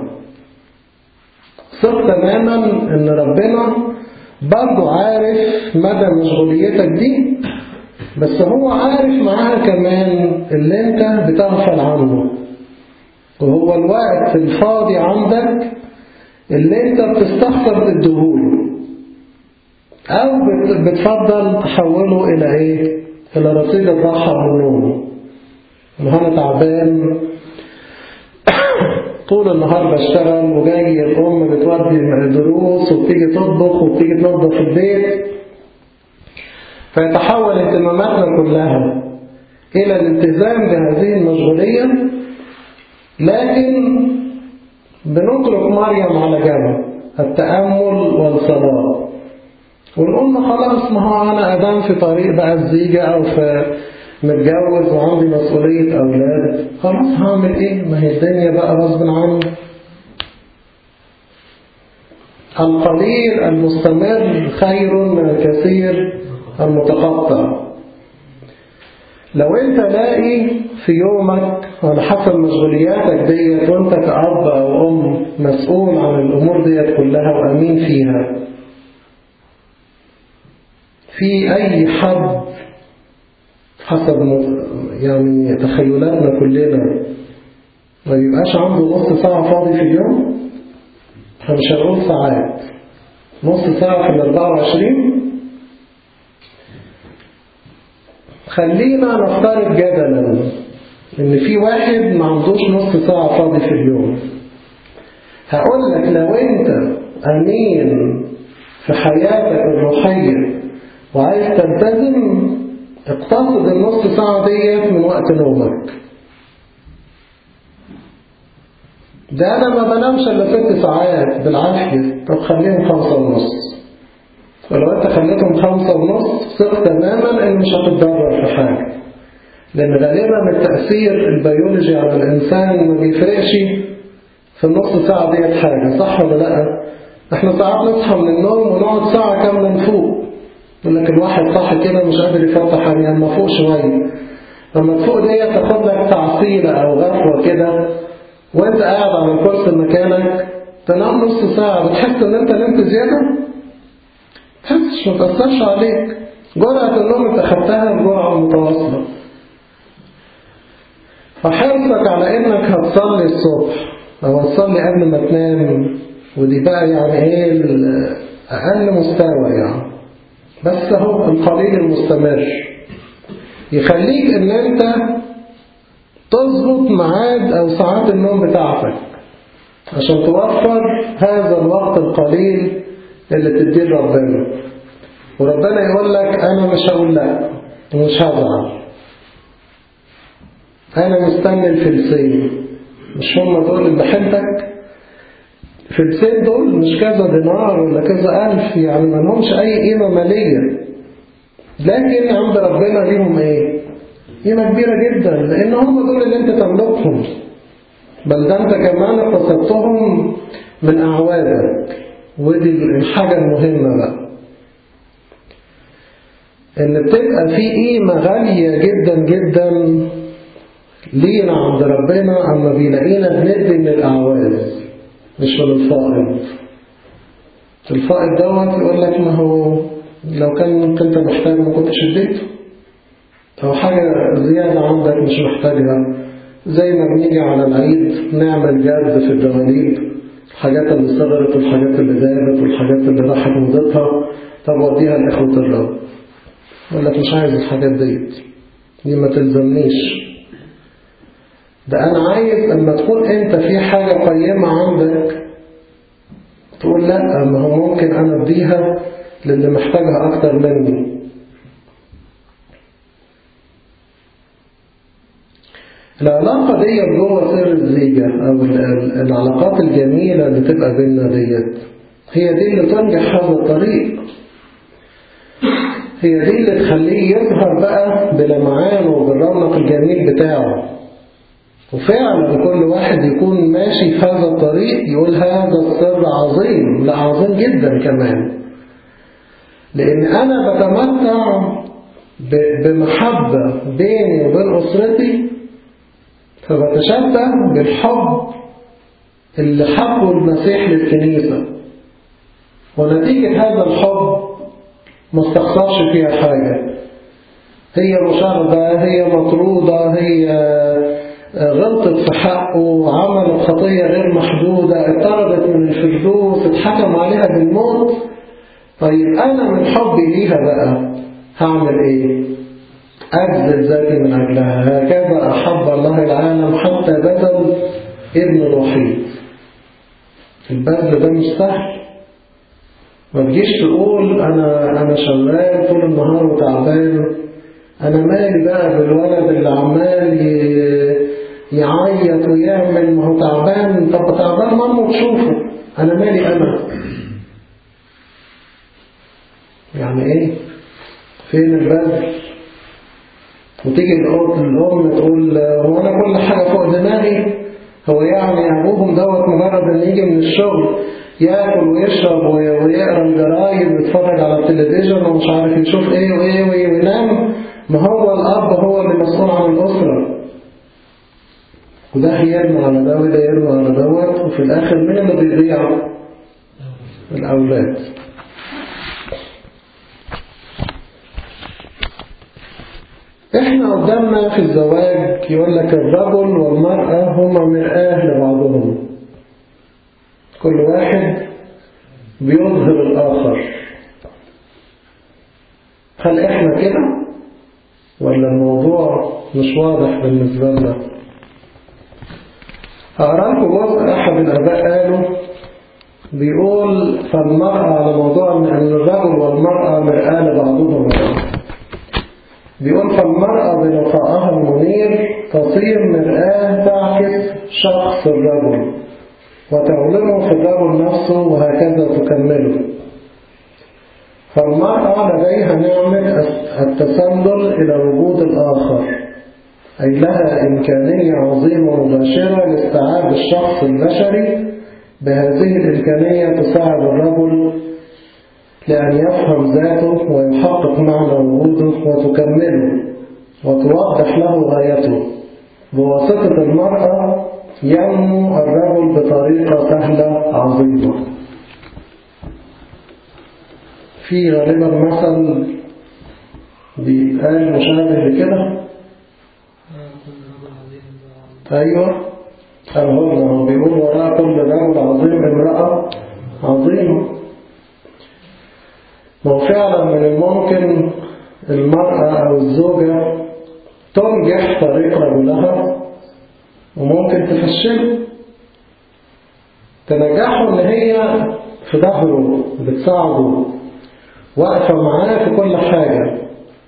S1: ثق تماما ان ربنا برضه عارف مدى مشغوليتك دي بس هو عارف معاها كمان اللي انت بتغفل عنه وهو الوقت الفاضي عندك اللي انت بتستخسر تديهوله او بتفضل تحوله الى ايه الى رصيد الراحه والنوم انا تعبان طول النهار بشتغل وجاي الأم بتودي دروس وبتيجي تطبخ وبتيجي تنظف البيت فيتحول اهتماماتنا كلها إلى الالتزام بهذه المشغولية لكن بنترك مريم على جنب التأمل والصلاة ونقول خلاص ما هو أنا أدام في طريق بقى الزيجة أو في متجوز وعندي مسؤولية أولاد خلاص هعمل إيه ما هي الدنيا بقى غصب عني القليل المستمر خير من الكثير المتقطع لو انت لاقي في يومك على حسب مشغولياتك ديت وانت كأب أو أم مسؤول عن الأمور ديت كلها وأمين فيها في أي حد حسب يعني تخيلاتنا كلنا ما بيبقاش عنده نص ساعة فاضي في اليوم احنا مش هنقول ساعات نص ساعة في ال 24 خلينا نفترض جدلا ان في واحد ما عندوش نص ساعة فاضي في اليوم هقول لك لو انت امين في حياتك الروحية وعايز تلتزم اقتصد النص ساعة ديت من وقت نومك ده أنا ما بنامش إلا ست ساعات بالعافية طب خليهم خمسة ونص ولو أنت خليتهم خمسة ونص ثق تماما إن مش هتتضرر في حاجة لأن غالبا التأثير البيولوجي على الإنسان ما بيفرقش في النص ساعة ديت حاجة صح ولا لأ؟ احنا ساعات نصحى من النوم ونقعد ساعة كاملة نفوق يقول لك الواحد صح كده مش قادر يفتح عينيه لما فوق شوية لما تفوق ديت تاخد لك تعصيلة أو غفوة كده وانت قاعد على الكرسي مكانك تنام نص ساعة بتحس ان انت نمت زيادة تحسش ما تأثرش عليك جرعة النوم انت خدتها بجرعة متواصلة فحرصك على انك هتصلي الصبح او هتصلي قبل ما تنام ودي بقى يعني ايه اقل مستوى يعني بس هو القليل المستمر يخليك ان انت تظبط ميعاد او ساعات النوم بتاعتك عشان توفر هذا الوقت القليل اللي تديه ربنا وربنا يقول لك انا مش هقول لا ومش هزعل انا مستني الفلسين مش هم دول اللي بحبك الفلسين دول مش كذا دينار ولا كذا ألف يعني ما لهمش أي قيمة مالية لكن عند ربنا ليهم إيه؟ قيمة كبيرة جدا لأن هم دول اللي أنت تملكهم بل ده أنت كمان اقتصدتهم من أعوادك ودي الحاجة المهمة بقى إن بتبقى في قيمة غالية جدا جدا لينا عند ربنا أما بيلاقينا بندي من الأعواد مش من الفائض الفائض دوت يقول لك ما هو لو كان انت محتاج ما كنتش اديته أو حاجة زيادة عندك مش محتاجها زي ما بنيجي على العيد نعمل جرد في الدواليب الحاجات اللي صغرت والحاجات اللي زادت والحاجات اللي راحت مضتها طب وديها لإخوة الرب يقول لك مش عايز الحاجات ديت دي ما تلزمنيش ده أنا عايز لما تكون أنت في حاجة قيمة عندك تقول لا ما هو ممكن أنا أديها للي محتاجها أكتر مني العلاقة دي جوه سر الزيجة أو العلاقات الجميلة اللي تبقى بيننا ديت هي دي اللي تنجح هذا الطريق هي دي اللي تخليه يظهر بقى بلمعانه وبالرونق الجميل بتاعه وفعلا كل واحد يكون ماشي في هذا الطريق يقول هذا السر عظيم لا عظيم جدا كمان لأن أنا بتمتع بمحبة بيني وبين أسرتي فبتشبه بالحب اللي حبه المسيح للكنيسة ونتيجة هذا الحب ما استخسرش فيها حاجة هي مشاردة هي مطرودة هي غلطت في حقه عملت خطية غير محدودة اطردت من الفردوس اتحكم عليها بالموت طيب أنا من حبي ليها بقى هعمل إيه؟ أجزل ذاتي من أجلها هكذا أحب الله العالم حتى بذل ابن الوحيد البذل ده مش سهل ما تجيش تقول أنا أنا شغال طول النهار وتعبان أنا مالي بقى بالولد اللي عمال يعيط ويعمل ما هو تعبان طب تعبان مامه تشوفه أنا مالي أنا يعني إيه فين البذل وتيجي الأم تقول هو أنا كل حاجة فوق دماغي هو يعني أبوهم دوت مجرد إن يجي من الشغل ياكل ويشرب ويقرا الجرايد ويتفرج على التلفزيون ومش عارف يشوف ايه وايه وايه وينام ما هو الاب هو اللي مسؤول عن الاسره وده يرمي على ده وده يرمي على دوت وفي الاخر مين اللي بيضيع الاولاد احنا قدامنا في الزواج يقول لك الرجل والمرأة هما مرآة لبعضهم كل واحد بيظهر الآخر هل احنا كده ولا الموضوع مش واضح بالنسبة لنا هقرا لكم جزء أحد الآباء قالوا بيقول فالمرأة على موضوع أن الرجل والمرأة مرآة لبعضهم بيقول فالمرأة بلقائها المنير تصير مرآة تعكس شخص الرجل وتعلمه في الرجل نفسه وهكذا تكمله فالمرأة لديها نعمة التسلل إلى وجود الآخر أي لها إمكانية عظيمة مباشرة لاستيعاب الشخص البشري بهذه الإمكانية تساعد الرجل لأن يفهم ذاته ويحقق معنى وجوده وتكمله وتوضح له غايته بواسطة المرأة ينمو الرجل بطريقة سهلة عظيمة في غالبا مثل بيتقال مشابه لكده أيوة الهرم هو بيقول وراء كل رجل عظيم امرأة عظيمة ما فعلا من الممكن المرأة أو الزوجة تنجح طريق رجلها وممكن تفشله تنجحه ان هي في ظهره بتساعده واقفة معاه في كل حاجة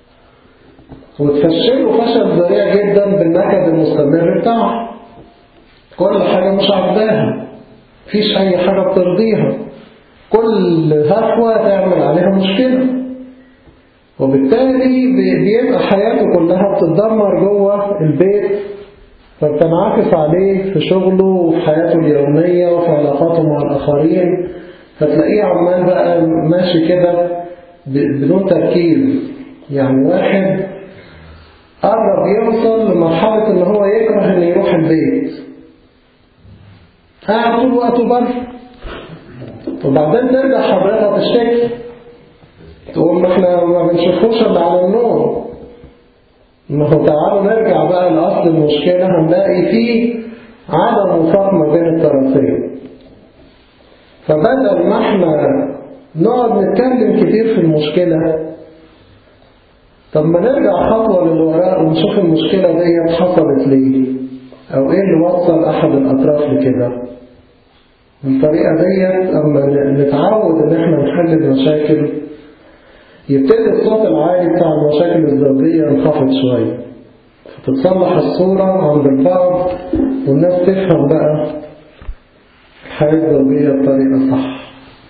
S1: وتفشله فشل ذريع جدا بالنكد المستمر بتاعها كل حاجة مش عجباها مفيش أي حاجة بترضيها كل هفوة تعمل عليها مشكلة وبالتالي بيبقى حياته كلها بتتدمر جوه البيت فبتنعكس عليه في شغله وفي حياته اليومية وفي علاقاته مع الآخرين فتلاقيه عمال بقى ماشي كده بدون تركيز يعني واحد قرب يوصل لمرحلة ان هو يكره ان يروح البيت قاعد طول وقته بره وبعدين ترجع حضرتها تشتكي تقول ما احنا ما بنشوفوش الا على النوم ما هو تعالوا نرجع بقى لأصل المشكلة هنلاقي فيه عدم وفاق ما بين الطرفين فبدل ما احنا نقعد نتكلم كتير في المشكلة طب ما نرجع خطوة للوراء ونشوف المشكلة دي حصلت ليه أو إيه اللي وصل أحد الأطراف لكده بالطريقة ديت أما نتعود إن احنا نحل المشاكل يبتدي الصوت العالي بتاع المشاكل الزوجية ينخفض شوية فتتصلح الصورة عند البعض والناس تفهم بقى الحياة الزوجية بطريقة صح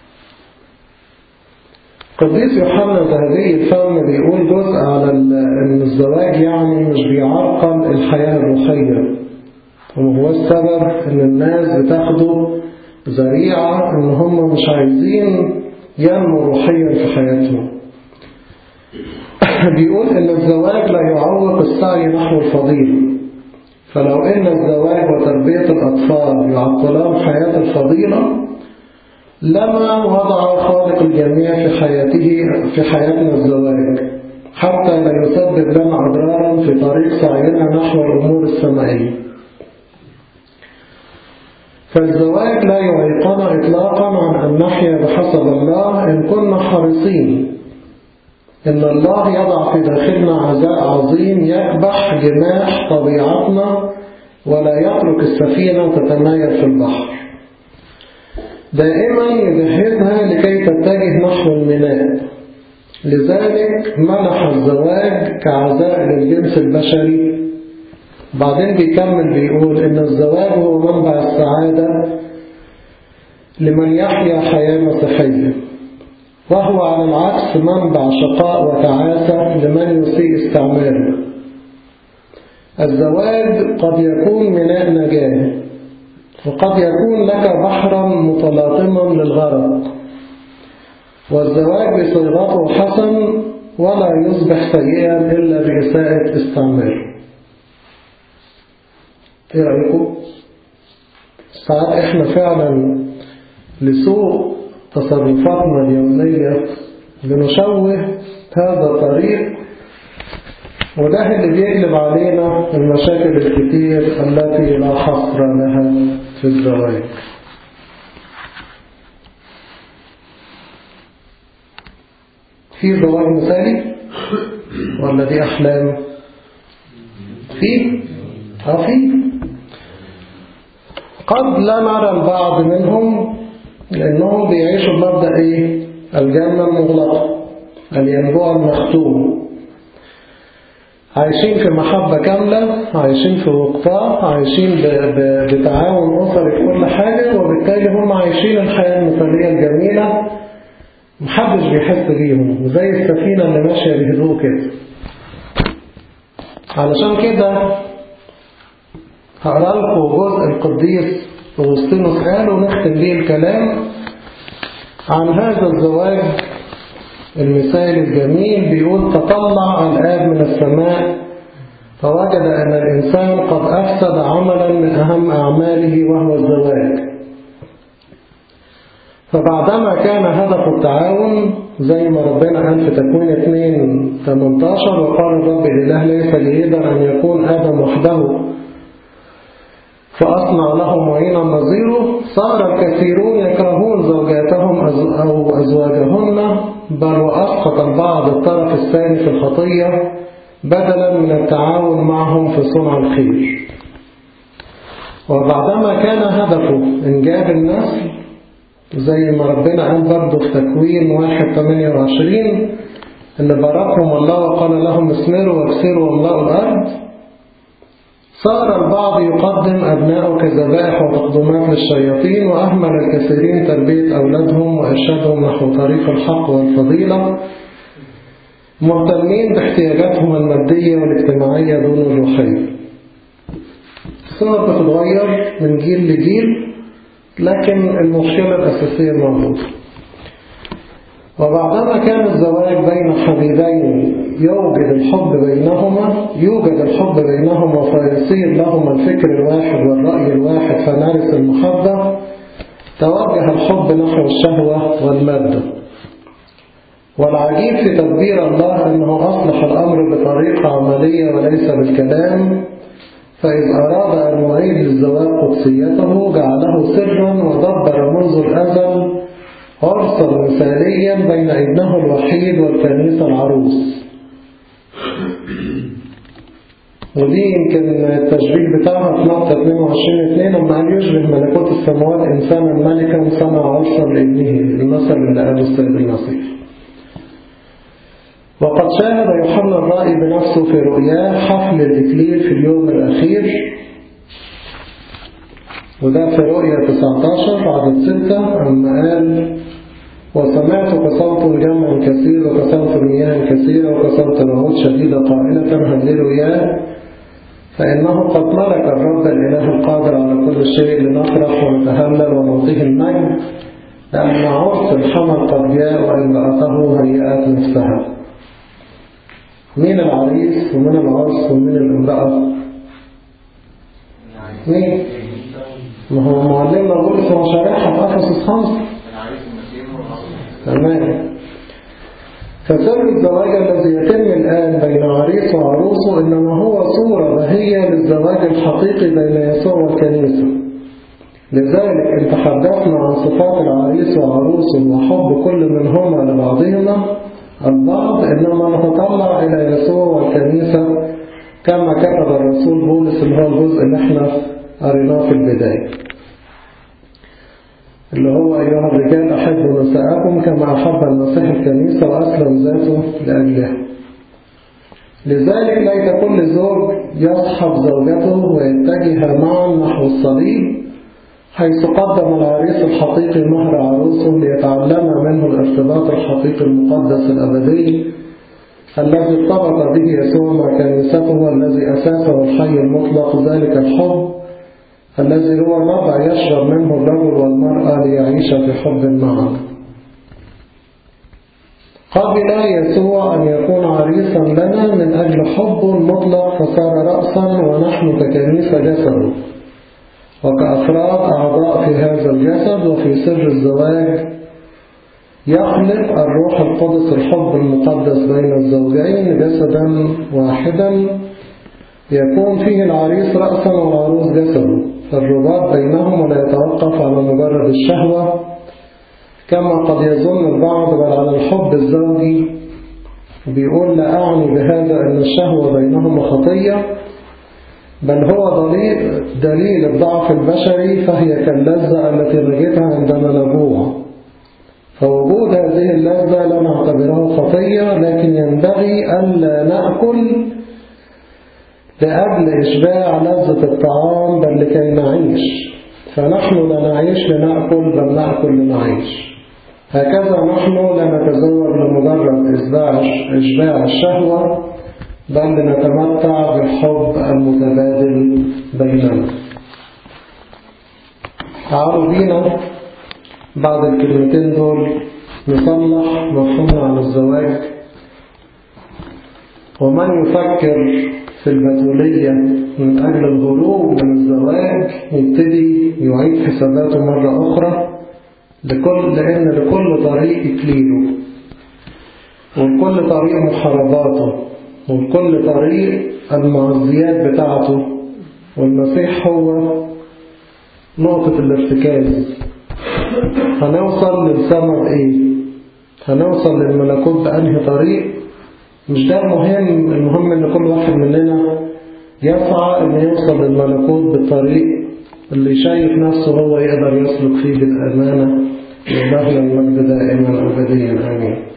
S1: قديس يوحنا ذهبي الفم بيقول جزء على ان الزواج يعني مش بيعرقل الحياة الروحية وهو السبب ان الناس بتاخده ذريعة ان هم مش عايزين ينمو روحيا في حياتهم بيقول ان الزواج لا يعوق السعي نحو الفضيلة فلو ان الزواج وتربية الاطفال يعطلان حياة الفضيلة لما وضع خالق الجميع في حياته في حياتنا الزواج حتى لا يسبب لنا أضرارا في طريق سعينا نحو الأمور السمائية فالزواج لا يعيقنا إطلاقا عن أن نحيا بحسب الله إن كنا حريصين إن الله يضع في داخلنا عزاء عظيم يكبح جماح طبيعتنا ولا يترك السفينة تتمايل في البحر دائما يجهزها لكي تتجه نحو الميناء لذلك منح الزواج كعزاء للجنس البشري بعدين بيكمل بيقول إن الزواج هو منبع السعادة لمن يحيا حياة مسيحية وهو على العكس منبع شقاء وتعاسة لمن يسيء استعماله الزواج قد يكون ميناء نجاة وقد يكون لك بحرا متلاطما للغرق والزواج بصيغته حسن ولا يصبح سيئا إلا بإساءة استعماله ايه رأيكم؟ ساعات احنا فعلا لسوء تصرفاتنا اليومية بنشوه هذا الطريق وده اللي بيقلب علينا المشاكل الكتير التي لا حصر لها في الزواج في زواج مثالي ولا دي أحلام في اه في قد لا نرى البعض منهم لأنهم بيعيشوا بمبدأ إيه الجنة المغلقة الينبوع المختوم عايشين في محبة كاملة عايشين في وقفاء عايشين بتعاون أسري في كل حاجة وبالتالي هم عايشين الحياة المثالية الجميلة محدش بيحس بيهم زي السفينة اللي ماشية بهدوء كده علشان كده هقرا لكم جزء القديس أغسطينوس قال ونختم بيه الكلام عن هذا الزواج المثال الجميل بيقول تطلع الآب من السماء فوجد أن الإنسان قد أفسد عملا من أهم أعماله وهو الزواج فبعدما كان هدف التعاون زي ما ربنا قال في تكوين 2 18 وقال الرب الإله ليس ليقدر أن يكون آدم وحده فأصنع لهم معينا نظيره صار الكثيرون يكرهون زوجاتهم أو أزواجهن بل وأسقط البعض الطرف الثاني في الخطية بدلا من التعاون معهم في صنع الخير وبعدما كان هدفه إنجاب النسل زي ما ربنا قال برضه في تكوين 1 28 اللي باركهم الله وقال لهم اسمروا واكسروا واملأوا الأرض صار البعض يقدم أبنائه كذبائح وتقدمات للشياطين وأهمل الكثيرين تربية أولادهم وإرشادهم نحو طريق الحق والفضيلة مهتمين باحتياجاتهم المادية والاجتماعية دون الروحية الصور بتتغير من جيل لجيل لكن المشكلة الأساسية موجودة وبعدما كان الزواج بين حبيبين يوجد الحب بينهما يوجد الحب بينهما فيصير لهما الفكر الواحد والرأي الواحد فنرث المحبة توجه الحب نحو الشهوة والمادة والعجيب في تدبير الله أنه أصلح الأمر بطريقة عملية وليس بالكلام فإذ أراد أن يعيد للزواج قدسيته جعله سرا ودبر منذ الأزل عرسا مثاليا بين ابنه الوحيد والكنيسة العروس ودي يمكن التشبيه بتاعها في نقطة 22 2 لما قال يشبه ملكوت السماوات إنسانا ملكا صنع عرسا لابنه المثل اللي قاله السيد المسيح وقد شاهد يوحنا الرائي بنفسه في رؤياه حفل الإكليل في اليوم الأخير وده في رؤية 19 عدد 6 أما قال وسمعت كصوت جمع كثير وكصوت مياه كثيرة وكصوت رعود شديدة قائلة هللوا ياه فإنه قد ملك الرب الإله القادر على كل شيء لنفرح ونتهلل ونعطيه المجد لأن عرس الحمل قد جاء وامرأته هيئت نفسها مين العريس ومين العرس ومين الامرأة مين ما هو معلمنا بولس هو شارحها في أفسس خمسة تمام فسر الزواج الذي يتم الآن بين عريس وعروسه إنما هو صورة بهية للزواج الحقيقي بين يسوع والكنيسة لذلك إن تحدثنا عن صفات العريس وعروسه وحب كل منهما لبعضهما البعض إنما نتطلع إلى يسوع والكنيسة كما كتب الرسول بولس اللي هو الجزء اللي احنا قريناه في البداية اللي هو أيها الرجال أحبوا نساءكم كما أحب المسيح الكنيسة وأسلم ذاته لأجلها لذلك ليت كل زوج يصحب زوجته ويتجه معا نحو الصليب حيث قدم العريس الحقيقي مهر عروسه ليتعلم منه الارتباط الحقيقي المقدس الأبدي الذي ارتبط به يسوع مع كنيسته والذي أساسه الحي المطلق ذلك الحب الذي هو مضى يشرب منه الرجل والمرأة ليعيش في حب معا قبل يسوع أن يكون عريسا لنا من أجل حب مطلق فصار رأسا ونحن ككنيسة جسده وكأفراد أعضاء في هذا الجسد وفي سر الزواج يخلق الروح القدس الحب المقدس بين الزوجين جسدا واحدا يكون فيه العريس رأسا والعروس جسده فالرباط بينهم ولا يتوقف على مجرد الشهوة كما قد يظن البعض بل على الحب الزوجي بيقول لا أعني بهذا أن الشهوة بينهما خطية بل هو دليل, دليل الضعف البشري فهي كاللذة التي نجدها عندما نجوع فوجود هذه اللذة لا نعتبره خطية لكن ينبغي ألا نأكل لأجل إشباع لذة الطعام بل لكي نعيش فنحن لا نعيش لنأكل بل نأكل لنعيش هكذا نحن لا نتزوج لمجرد إشباع إشباع الشهوة بل لنتمتع بالحب المتبادل بيننا تعالوا بينا بعد الكلمتين دول نصلح مفهومنا عن الزواج ومن يفكر في البتولية من أجل الهروب من الزواج يبتدي يعيد حساباته مرة أخرى لكل لأن لكل طريق إكليله ولكل طريق محارباته ولكل طريق المعزيات بتاعته والمسيح هو نقطة الارتكاز هنوصل للسما بإيه هنوصل للملكوت بأنهي طريق مش ده المهم المهم ان كل واحد مننا يسعى ان يوصل للملكوت بالطريق اللي شايف نفسه هو يقدر يسلك فيه بالأمانة لله المجد دائما أبديا آمين